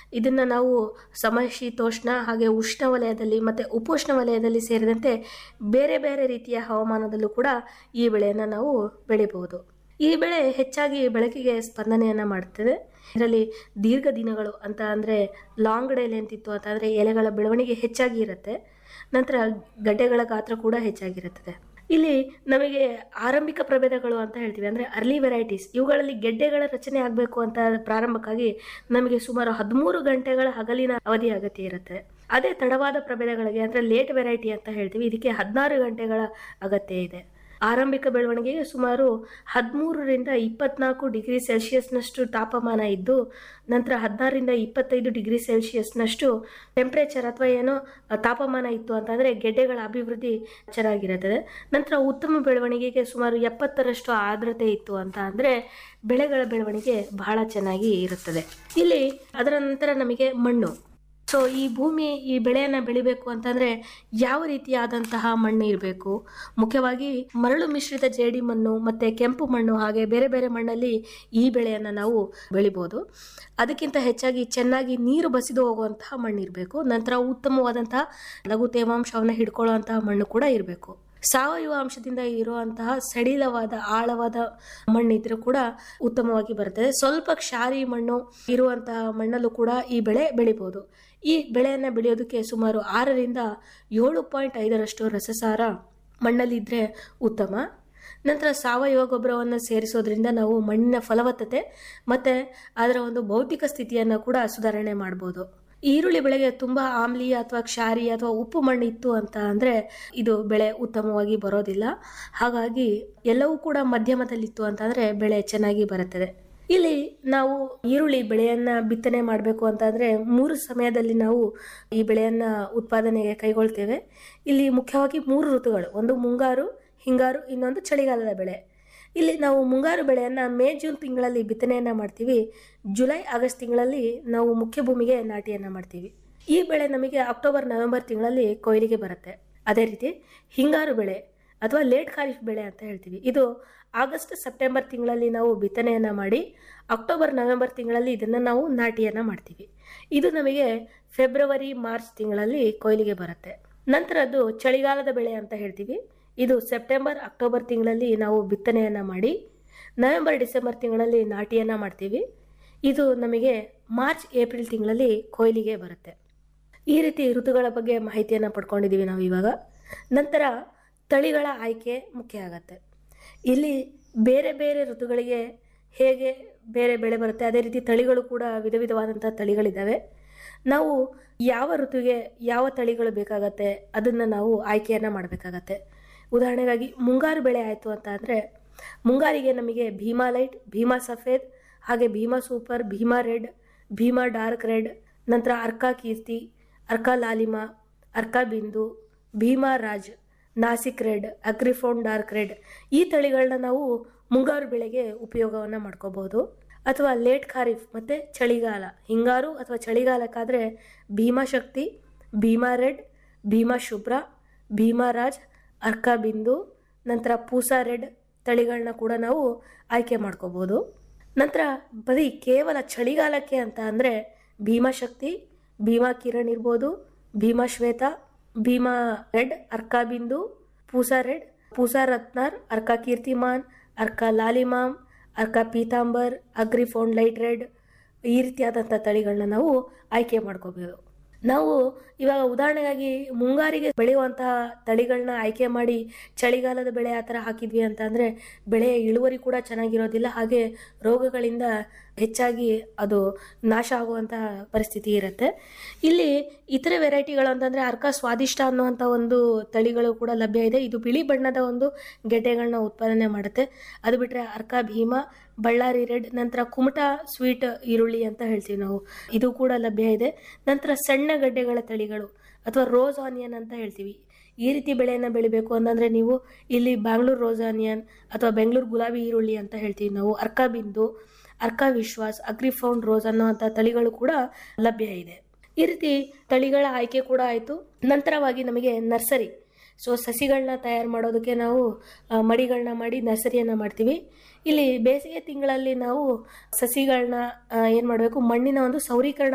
ಇದನ್ನು ನಾವು ಸಮಶೀತೋಷ್ಣ ಹಾಗೆ ಉಷ್ಣವಲಯದಲ್ಲಿ ಮತ್ತು ಉಪೋಷ್ಣ ವಲಯದಲ್ಲಿ ಸೇರಿದಂತೆ ಬೇರೆ ಬೇರೆ ರೀತಿಯ ಹವಾಮಾನದಲ್ಲೂ ಕೂಡ ಈ ಬೆಳೆಯನ್ನು ನಾವು ಬೆಳಿಬಹುದು ಈ ಬೆಳೆ ಹೆಚ್ಚಾಗಿ ಬೆಳಕಿಗೆ ಸ್ಪಂದನೆಯನ್ನು ಮಾಡ್ತದೆ ಇದರಲ್ಲಿ ದೀರ್ಘ ದಿನಗಳು ಅಂತ ಅಂದರೆ ಲಾಂಗ್ ಡೇ ಅಂತಿತ್ತು ಅಂತ ಅಂದರೆ ಎಲೆಗಳ ಬೆಳವಣಿಗೆ ಹೆಚ್ಚಾಗಿ ಇರುತ್ತೆ ನಂತರ ಗಡ್ಡೆಗಳ ಗಾತ್ರ ಕೂಡ ಹೆಚ್ಚಾಗಿರುತ್ತದೆ ಇಲ್ಲಿ ನಮಗೆ ಆರಂಭಿಕ ಪ್ರಭೇದಗಳು ಅಂತ ಹೇಳ್ತೀವಿ ಅಂದರೆ ಅರ್ಲಿ ವೆರೈಟೀಸ್ ಇವುಗಳಲ್ಲಿ ಗೆಡ್ಡೆಗಳ ರಚನೆ ಆಗಬೇಕು ಅಂತ ಪ್ರಾರಂಭಕ್ಕಾಗಿ ನಮಗೆ ಸುಮಾರು ಹದಿಮೂರು ಗಂಟೆಗಳ ಹಗಲಿನ ಅವಧಿ ಅಗತ್ಯ ಇರುತ್ತೆ ಅದೇ ತಡವಾದ ಪ್ರಭೇದಗಳಿಗೆ ಅಂದರೆ ಲೇಟ್ ವೆರೈಟಿ ಅಂತ ಹೇಳ್ತೀವಿ ಇದಕ್ಕೆ ಹದಿನಾರು ಗಂಟೆಗಳ ಅಗತ್ಯ ಇದೆ ಆರಂಭಿಕ ಬೆಳವಣಿಗೆಗೆ ಸುಮಾರು ಹದಿಮೂರರಿಂದ ಇಪ್ಪತ್ನಾಲ್ಕು ಡಿಗ್ರಿ ಸೆಲ್ಸಿಯಸ್ನಷ್ಟು ತಾಪಮಾನ ಇದ್ದು ನಂತರ ಹದಿನಾರರಿಂದ ಇಪ್ಪತ್ತೈದು ಡಿಗ್ರಿ ಸೆಲ್ಸಿಯಸ್ನಷ್ಟು ಟೆಂಪ್ರೇಚರ್ ಅಥವಾ ಏನೋ ತಾಪಮಾನ ಇತ್ತು ಅಂತಂದರೆ ಗೆಡ್ಡೆಗಳ ಅಭಿವೃದ್ಧಿ ಚೆನ್ನಾಗಿರುತ್ತದೆ ನಂತರ ಉತ್ತಮ ಬೆಳವಣಿಗೆಗೆ ಸುಮಾರು ಎಪ್ಪತ್ತರಷ್ಟು ಆರ್ದ್ರತೆ ಇತ್ತು ಅಂತ ಅಂದರೆ ಬೆಳೆಗಳ ಬೆಳವಣಿಗೆ ಬಹಳ ಚೆನ್ನಾಗಿ ಇರುತ್ತದೆ ಇಲ್ಲಿ ಅದರ ನಂತರ ನಮಗೆ ಮಣ್ಣು ಸೊ ಈ ಭೂಮಿ ಈ ಬೆಳೆಯನ್ನು ಬೆಳಿಬೇಕು ಅಂತಂದರೆ ಯಾವ ರೀತಿಯಾದಂತಹ ಮಣ್ಣು ಇರಬೇಕು ಮುಖ್ಯವಾಗಿ ಮರಳು ಮಿಶ್ರಿತ ಜೇಡಿ ಮಣ್ಣು ಮತ್ತು ಕೆಂಪು ಮಣ್ಣು ಹಾಗೆ ಬೇರೆ ಬೇರೆ ಮಣ್ಣಲ್ಲಿ ಈ ಬೆಳೆಯನ್ನು ನಾವು ಬೆಳಿಬೋದು ಅದಕ್ಕಿಂತ ಹೆಚ್ಚಾಗಿ ಚೆನ್ನಾಗಿ ನೀರು ಬಸಿದು ಹೋಗುವಂತಹ ಮಣ್ಣು ಇರಬೇಕು ನಂತರ ಉತ್ತಮವಾದಂತಹ ಲಘು ತೇವಾಂಶವನ್ನು ಹಿಡ್ಕೊಳ್ಳುವಂತಹ ಮಣ್ಣು ಕೂಡ ಇರಬೇಕು ಸಾವಯವ ಅಂಶದಿಂದ ಇರುವಂತಹ ಸಡಿಲವಾದ ಆಳವಾದ ಮಣ್ಣಿದ್ರೂ ಕೂಡ ಉತ್ತಮವಾಗಿ ಬರ್ತದೆ ಸ್ವಲ್ಪ ಕ್ಷಾರಿ ಮಣ್ಣು ಇರುವಂತಹ ಮಣ್ಣಲ್ಲೂ ಕೂಡ ಈ ಬೆಳೆ ಬೆಳಿಬೋದು ಈ ಬೆಳೆಯನ್ನು ಬೆಳೆಯೋದಕ್ಕೆ ಸುಮಾರು ಆರರಿಂದ ಏಳು ಪಾಯಿಂಟ್ ಐದರಷ್ಟು ರಸಸಾರ ಮಣ್ಣಲ್ಲಿದ್ದರೆ ಉತ್ತಮ ನಂತರ ಸಾವಯವ ಗೊಬ್ಬರವನ್ನು ಸೇರಿಸೋದ್ರಿಂದ ನಾವು ಮಣ್ಣಿನ ಫಲವತ್ತತೆ ಮತ್ತು ಅದರ ಒಂದು ಭೌತಿಕ ಸ್ಥಿತಿಯನ್ನು ಕೂಡ ಸುಧಾರಣೆ ಮಾಡ್ಬೋದು ಈರುಳ್ಳಿ ಬೆಳೆಗೆ ತುಂಬ ಆಮ್ಲೀಯ ಅಥವಾ ಕ್ಷಾರಿ ಅಥವಾ ಉಪ್ಪು ಮಣ್ಣು ಇತ್ತು ಅಂತ ಅಂದರೆ ಇದು ಬೆಳೆ ಉತ್ತಮವಾಗಿ ಬರೋದಿಲ್ಲ ಹಾಗಾಗಿ ಎಲ್ಲವೂ ಕೂಡ ಮಧ್ಯಮದಲ್ಲಿತ್ತು ಅಂತಂದರೆ ಬೆಳೆ ಚೆನ್ನಾಗಿ ಬರುತ್ತದೆ ಇಲ್ಲಿ ನಾವು ಈರುಳ್ಳಿ ಬೆಳೆಯನ್ನು ಬಿತ್ತನೆ ಮಾಡಬೇಕು ಅಂತಂದರೆ ಮೂರು ಸಮಯದಲ್ಲಿ ನಾವು ಈ ಬೆಳೆಯನ್ನು ಉತ್ಪಾದನೆಗೆ ಕೈಗೊಳ್ತೇವೆ ಇಲ್ಲಿ ಮುಖ್ಯವಾಗಿ ಮೂರು ಋತುಗಳು ಒಂದು ಮುಂಗಾರು ಹಿಂಗಾರು ಇನ್ನೊಂದು ಚಳಿಗಾಲದ ಬೆಳೆ ಇಲ್ಲಿ ನಾವು ಮುಂಗಾರು ಬೆಳೆಯನ್ನು ಮೇ ಜೂನ್ ತಿಂಗಳಲ್ಲಿ ಬಿತ್ತನೆಯನ್ನು ಮಾಡ್ತೀವಿ ಜುಲೈ ಆಗಸ್ಟ್ ತಿಂಗಳಲ್ಲಿ ನಾವು ಮುಖ್ಯ ಭೂಮಿಗೆ ನಾಟಿಯನ್ನು ಮಾಡ್ತೀವಿ ಈ ಬೆಳೆ ನಮಗೆ ಅಕ್ಟೋಬರ್ ನವೆಂಬರ್ ತಿಂಗಳಲ್ಲಿ ಕೊಯ್ಲಿಗೆ ಬರುತ್ತೆ ಅದೇ ರೀತಿ ಹಿಂಗಾರು ಬೆಳೆ ಅಥವಾ ಲೇಟ್ ಖಾರಿಫ್ ಬೆಳೆ ಅಂತ ಹೇಳ್ತೀವಿ ಇದು ಆಗಸ್ಟ್ ಸೆಪ್ಟೆಂಬರ್ ತಿಂಗಳಲ್ಲಿ ನಾವು ಬಿತ್ತನೆಯನ್ನು ಮಾಡಿ ಅಕ್ಟೋಬರ್ ನವೆಂಬರ್ ತಿಂಗಳಲ್ಲಿ ಇದನ್ನು ನಾವು ನಾಟಿಯನ್ನು ಮಾಡ್ತೀವಿ ಇದು ನಮಗೆ ಫೆಬ್ರವರಿ ಮಾರ್ಚ್ ತಿಂಗಳಲ್ಲಿ ಕೊಯ್ಲಿಗೆ ಬರುತ್ತೆ ನಂತರದ್ದು ಚಳಿಗಾಲದ ಬೆಳೆ ಅಂತ ಹೇಳ್ತೀವಿ ಇದು ಸೆಪ್ಟೆಂಬರ್ ಅಕ್ಟೋಬರ್ ತಿಂಗಳಲ್ಲಿ ನಾವು ಬಿತ್ತನೆಯನ್ನು ಮಾಡಿ ನವೆಂಬರ್ ಡಿಸೆಂಬರ್ ತಿಂಗಳಲ್ಲಿ ನಾಟಿಯನ್ನು ಮಾಡ್ತೀವಿ ಇದು ನಮಗೆ ಮಾರ್ಚ್ ಏಪ್ರಿಲ್ ತಿಂಗಳಲ್ಲಿ ಕೊಯ್ಲಿಗೆ ಬರುತ್ತೆ ಈ ರೀತಿ ಋತುಗಳ ಬಗ್ಗೆ ಮಾಹಿತಿಯನ್ನು ಪಡ್ಕೊಂಡಿದ್ದೀವಿ ನಾವು ಇವಾಗ ನಂತರ ತಳಿಗಳ ಆಯ್ಕೆ ಮುಖ್ಯ ಆಗತ್ತೆ ಇಲ್ಲಿ ಬೇರೆ ಬೇರೆ ಋತುಗಳಿಗೆ ಹೇಗೆ ಬೇರೆ ಬೆಳೆ ಬರುತ್ತೆ ಅದೇ ರೀತಿ ತಳಿಗಳು ಕೂಡ ವಿಧ ವಿಧವಾದಂಥ ತಳಿಗಳಿದ್ದಾವೆ ನಾವು ಯಾವ ಋತುವಿಗೆ ಯಾವ ತಳಿಗಳು ಬೇಕಾಗತ್ತೆ ಅದನ್ನು ನಾವು ಆಯ್ಕೆಯನ್ನು ಮಾಡಬೇಕಾಗತ್ತೆ ಉದಾಹರಣೆಗಾಗಿ ಮುಂಗಾರು ಬೆಳೆ ಆಯಿತು ಅಂತ ಅಂದರೆ ಮುಂಗಾರಿಗೆ ನಮಗೆ ಭೀಮಾ ಲೈಟ್ ಭೀಮಾ ಸಫೇದ್ ಹಾಗೆ Bhima super Bhima red Bhima dark red ನಂತರ Arka Kirti Arka Lalima Arka Bindu Bhima Raj Nasik red Agrifound dark red ಈ ತಳಿಗಳನ್ನ ನಾವು ಮುಂಗಾರು ಬೆಳೆಗೆ ಉಪಯೋಗವನ್ನು ಮಾಡ್ಕೋಬಹುದು ಅಥವಾ ಲೇಟ್ ಖಾರಿಫ್ ಮತ್ತು ಚಳಿಗಾಲ ಹಿಂಗಾರು ಅಥವಾ ಚಳಿಗಾಲಕ್ಕಾದರೆ ಭೀಮಾ ಶಕ್ತಿ ಭೀಮಾ ರೆಡ್ ಭೀಮಾ ಶುಭ್ರ ಭೀಮಾ ರಾಜ್ ಅರ್ಕಾ ಬಿಂದು ನಂತರ ಪೂಸಾ ರೆಡ್ ತಳಿಗಳನ್ನ ಕೂಡ ನಾವು ಆಯ್ಕೆ ಮಾಡ್ಕೋಬೋದು ನಂತರ ಬರೀ ಕೇವಲ ಚಳಿಗಾಲಕ್ಕೆ ಅಂತ ಅಂದರೆ ಭೀಮಾ ಶಕ್ತಿ ಭೀಮಾ ಕಿರಣ್ ಇರ್ಬೋದು Bhima Shweta Bhima red Arka Bindu Pusa red Pusa Ratnar Arka Kirtiman Arka Lalima Arka Pitambar Agrifound light red ಈ ರೀತಿಯಾದಂಥ ತಳಿಗಳನ್ನ ನಾವು ಆಯ್ಕೆ ಮಾಡ್ಕೋಬೋದು ನಾವು ಇವಾಗ ಉದಾಹರಣೆಗಾಗಿ ಮುಂಗಾರಿಗೆ ಬೆಳೆಯುವಂತಹ ತಳಿಗಳನ್ನ ಆಯ್ಕೆ ಮಾಡಿ ಚಳಿಗಾಲದ ಬೆಳೆ ಆ ಥರ ಹಾಕಿದ್ವಿ ಅಂತ ಅಂದರೆ ಬೆಳೆಯ ಇಳುವರಿ ಕೂಡ ಚೆನ್ನಾಗಿರೋದಿಲ್ಲ ಹಾಗೆ ರೋಗಗಳಿಂದ ಹೆಚ್ಚಾಗಿ ಅದು ನಾಶ ಆಗುವಂತಹ ಪರಿಸ್ಥಿತಿ ಇರುತ್ತೆ ಇಲ್ಲಿ ಇತರೆ ವೆರೈಟಿಗಳು ಅಂತಂದರೆ ಅರ್ಕ ಸ್ವಾದಿಷ್ಟ ಅನ್ನುವಂಥ ಒಂದು ತಳಿಗಳು ಕೂಡ ಲಭ್ಯ ಇದೆ ಇದು ಬಿಳಿ ಬಣ್ಣದ ಒಂದು ಗೆಡ್ಡೆಗಳನ್ನ ಉತ್ಪಾದನೆ ಮಾಡುತ್ತೆ ಅದು ಬಿಟ್ಟರೆ ಅರ್ಕ ಭೀಮಾ ಬಳ್ಳಾರಿ ರೆಡ್ ನಂತರ ಕುಮಟಾ ಸ್ವೀಟ್ ಈರುಳ್ಳಿ ಅಂತ ಹೇಳ್ತೀವಿ ನಾವು ಇದು ಕೂಡ ಲಭ್ಯ ಇದೆ ನಂತರ ಸಣ್ಣ ಗಡ್ಡೆಗಳ ತಳಿಗಳು ಅಥವಾ ರೋಸ್ ಆನಿಯನ್ ಅಂತ ಹೇಳ್ತೀವಿ ಈ ರೀತಿ ಬೆಳೆಯನ್ನು ಬೆಳಿಬೇಕು ಅಂತಂದರೆ ನೀವು ಇಲ್ಲಿ ಬ್ಯಾಂಗ್ಳೂರು ರೋಸ್ ಆನಿಯನ್ ಅಥವಾ ಬೆಂಗಳೂರು ಗುಲಾಬಿ ಈರುಳ್ಳಿ ಅಂತ ಹೇಳ್ತೀವಿ ನಾವು ಅರ್ಕಾ ಬಿಂದು ಅರ್ಕಾ ವಿಶ್ವಾಸ್ ಅಗ್ರಿಫೌಂಡ್ ರೋಸ್ ಅನ್ನೋವಂಥ ತಳಿಗಳು ಕೂಡ ಲಭ್ಯ ಇದೆ ಈ ರೀತಿ ತಳಿಗಳ ಆಯ್ಕೆ ಕೂಡ ಆಯಿತು ನಂತರವಾಗಿ ನಮಗೆ ನರ್ಸರಿ ಸೊ ಸಸಿಗಳನ್ನ ತಯಾರು ಮಾಡೋದಕ್ಕೆ ನಾವು ಮಡಿಗಳನ್ನ ಮಾಡಿ ನರ್ಸರಿಯನ್ನು ಮಾಡ್ತೀವಿ ಇಲ್ಲಿ ಬೇಸಿಗೆ ತಿಂಗಳಲ್ಲಿ ನಾವು ಸಸಿಗಳನ್ನ ಏನು ಮಾಡಬೇಕು ಮಣ್ಣಿನ ಒಂದು ಸೌರೀಕರಣ